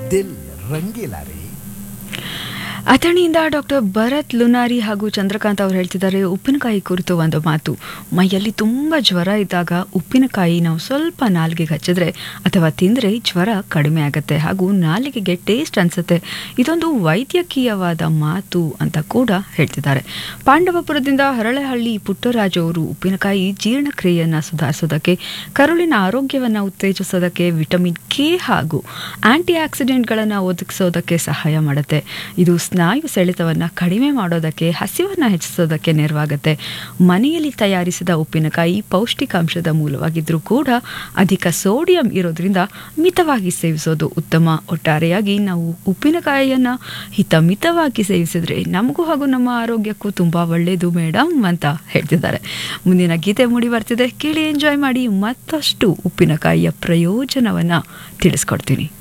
ದಿಲ್ ರಂಗೀಲಾ ರೀ ಅಥಣಿಯಿಂದ ಡಾಕ್ಟರ್ ಭರತ್ ಲುನಾರಿ ಹಾಗೂ ಚಂದ್ರಕಾಂತ್ ಅವರು ಹೇಳ್ತಿದ್ದಾರೆ ಉಪ್ಪಿನಕಾಯಿ ಕುರಿತು ಒಂದು ಮಾತು ಮೈಯಲ್ಲಿ ತುಂಬ ಜ್ವರ ಇದ್ದಾಗ ಉಪ್ಪಿನಕಾಯಿ ನಾವು ಸ್ವಲ್ಪ ನಾಲಿಗೆಗೆ ಹಚ್ಚಿದ್ರೆ ಅಥವಾ ತಿಂದರೆ ಜ್ವರ ಕಡಿಮೆ ಆಗುತ್ತೆ ಹಾಗೂ ನಾಲಿಗೆಗೆ ಟೇಸ್ಟ್ ಅನ್ಸುತ್ತೆ ಇದೊಂದು ವೈದ್ಯಕೀಯವಾದ ಮಾತು ಅಂತ ಕೂಡ ಹೇಳ್ತಿದ್ದಾರೆ ಪಾಂಡವಪುರದಿಂದ ಹರಳೆಹಳ್ಳಿ ಪುಟ್ಟರಾಜು ಅವರು ಉಪ್ಪಿನಕಾಯಿ ಜೀರ್ಣಕ್ರಿಯೆಯನ್ನು ಸುಧಾರಿಸೋದಕ್ಕೆ ಕರುಳಿನ ಆರೋಗ್ಯವನ್ನು ಉತ್ತೇಜಿಸೋದಕ್ಕೆ ವಿಟಮಿನ್ ಕೆ ಹಾಗೂ ಆಂಟಿ ಆಕ್ಸಿಡೆಂಟ್ಗಳನ್ನು ಒದಗಿಸೋದಕ್ಕೆ ಸಹಾಯ ಮಾಡುತ್ತೆ ಇದು ಸ್ನಾಯು ಸೆಳೆತವನ್ನು ಕಡಿಮೆ ಮಾಡೋದಕ್ಕೆ ಹಸಿವನ್ನು ಹೆಚ್ಚಿಸೋದಕ್ಕೆ ನೆರವಾಗುತ್ತೆ ಮನೆಯಲ್ಲಿ ತಯಾರಿಸಿದ ಉಪ್ಪಿನಕಾಯಿ ಪೌಷ್ಟಿಕಾಂಶದ ಮೂಲವಾಗಿದ್ದರೂ ಕೂಡ ಅಧಿಕ ಸೋಡಿಯಂ ಇರೋದ್ರಿಂದ ಮಿತವಾಗಿ ಸೇವಿಸೋದು ಉತ್ತಮ ಒಟ್ಟಾರೆಯಾಗಿ ನಾವು ಉಪ್ಪಿನಕಾಯಿಯನ್ನು ಹಿತಮಿತವಾಗಿ ಸೇವಿಸಿದ್ರೆ ನಮಗೂ ಹಾಗೂ ನಮ್ಮ ಆರೋಗ್ಯಕ್ಕೂ ತುಂಬ ಒಳ್ಳೆಯದು ಮೇಡಮ್ ಅಂತ ಹೇಳ್ತಿದ್ದಾರೆ ಮುಂದಿನ ಗೀತೆ ಮೂಡಿ ಬರ್ತಿದೆ ಕೇಳಿ ಎಂಜಾಯ್ ಮಾಡಿ ಮತ್ತಷ್ಟು ಉಪ್ಪಿನಕಾಯಿಯ ಪ್ರಯೋಜನವನ್ನು ತಿಳಿಸ್ಕೊಡ್ತೀನಿ